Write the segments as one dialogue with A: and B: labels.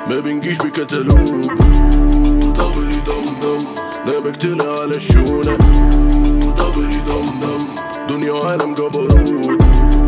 A: ما بنجيش بكتالوج ضبري دم دم نابك طلع على الشونة ضبري دم دم دنيا وعالم جبروت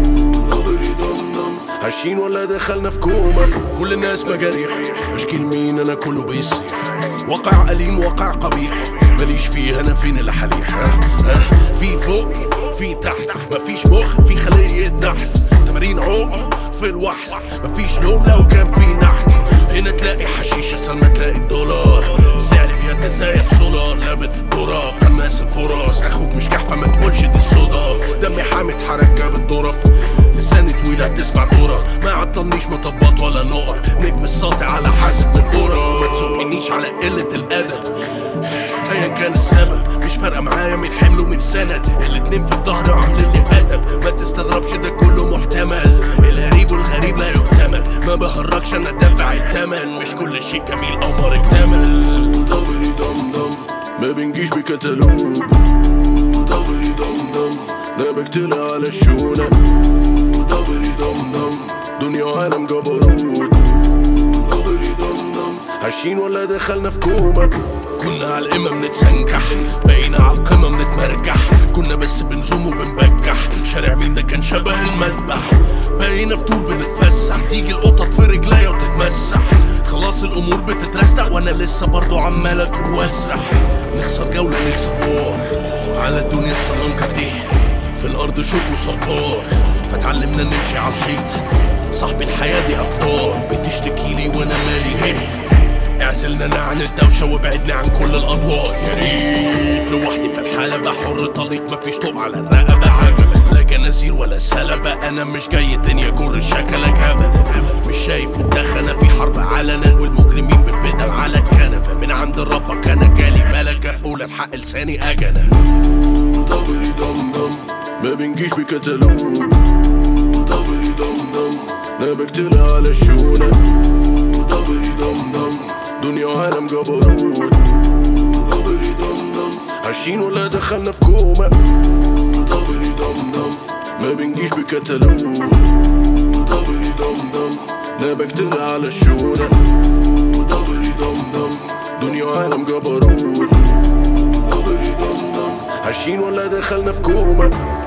A: ضبري دم دم عايشين ولا دخلنا في كوما كل الناس مجاريح اشكيل مين انا كله بيصيح واقع أليم واقع قبيح ماليش فيه انا فين الحليح ها ها في فوق في تحت مفيش مخ في خلية نحل تمارين عوق في الوحل مفيش نوم لو كان في نحت هنا تلاقي حشيشة سنة تلاقي الدولار سعر بيتزايد سولار لابد في التراب قناص الفرص اخوك مش كحفة ما تقولش دي الصدف دمي حامد حركة بالظرف لساني طويل هتسمع دورة ما عطلنيش مطبات ولا نقر نجم الساطع على حاسب القرى ما تزقنيش على قلة الأدب ايا كان السبب مش فارقة معايا من حمل ومن سند الاتنين في الظهر عاملين لي أدب ما تستغربش ده كله محتمل القريب والغريب لا يؤتمن ما بهرجش انا دافع التمن مش كل شيء جميل قمر اكتمل ضبري دم دم ما بنجيش بكتالوج ضبري دم دم نابك طلع على الشونة ضبري دم دم دنيا وعالم جبروت ضبري دم دم عايشين ولا دخلنا في كوما كنا على القمة بنتسنكح بقينا على القمة بنتمرجح كنا بس بنزوم وبنبجح شارع مين ده كان شبه المذبح بقينا في طول بنتفسح تيجي القطط في رجليا وتتمسح خلاص الامور بتترستق وانا لسه برضو عمال اتوه واسرح نخسر جولة نكسب وار على الدنيا السلام كتير في الارض شوك وصبار فتعلمنا نمشي على الحيط صاحبي الحياة دي اقدار بتشتكي لي وانا مالي هي اعزلنا أنا عن الدوشة وابعدنا عن كل الأضواء يا ريت لوحدي في الحالة بحر طليق مفيش طوب على الرقبة عجبة لا جنازير ولا سلبة أنا مش جاي الدنيا جر شكلك أبدا مش شايف متدخنة في حرب علنا والمجرمين بتبدل على الكنبة من عند ربك أنا جالي ملكة أقول الحق لساني أجنة ضبري دم دم ما بنجيش بكتالوج ضبري دم دم نابك طلع على الشونة ضبري دم دم دنيا وعالم جبروت ضبري دم دم عايشين ولا دخلنا في كوما ضبري دم دم ما بنجيش بكتالوج ضبري دم دم نابك طلع على الشونة ضبري دم دم دنيا وعالم جبروت ضبري دم دم عايشين ولا دخلنا في كوما